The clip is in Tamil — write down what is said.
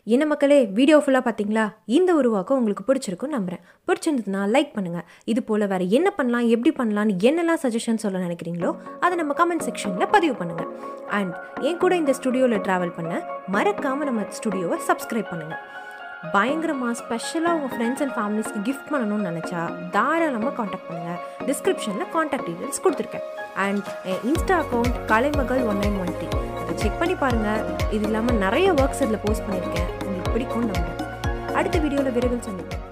என்ன மக்களே வீடியோ ஃபுல்லாக பார்த்தீங்களா இந்த உருவாக்கம் உங்களுக்கு பிடிச்சிருக்கும் நம்புறேன் பிடிச்சிருந்ததுன்னா லைக் பண்ணுங்கள் இது போல் வேறு என்ன பண்ணலாம் எப்படி பண்ணலாம்னு என்னெல்லாம் சஜஷன் சொல்ல நினைக்கிறீங்களோ அதை நம்ம கமெண்ட் செக்ஷனில் பதிவு பண்ணுங்கள் அண்ட் என் கூட இந்த ஸ்டுடியோவில் ட்ராவல் பண்ண மறக்காமல் நம்ம ஸ்டுடியோவை சப்ஸ்கிரைப் பண்ணுங்கள் பயங்கரமாக ஸ்பெஷலாக உங்கள் ஃப்ரெண்ட்ஸ் அண்ட் ஃபேமிலிஸ்க்கு கிஃப்ட் பண்ணணும்னு நினச்சா தாராளமாக காண்டாக்ட் பண்ணுங்கள் டிஸ்கிரிப்ஷனில் காண்டாக்ட் டீட்டெயில்ஸ் கொடுத்துருக்கேன் அண்ட் என் insta account Kalaimagal one nine one three அதை செக் பண்ணி பாருங்கள் இது இல்லாமல் நிறைய ஒர்க்ஸ் இதில் போஸ்ட் பண்ணியிருக்கேன் உங்களுக்கு பிடிக்கும்னு நம்புறேன் அடுத்த வீடியோவில் விரைவில் சந்திப்போம்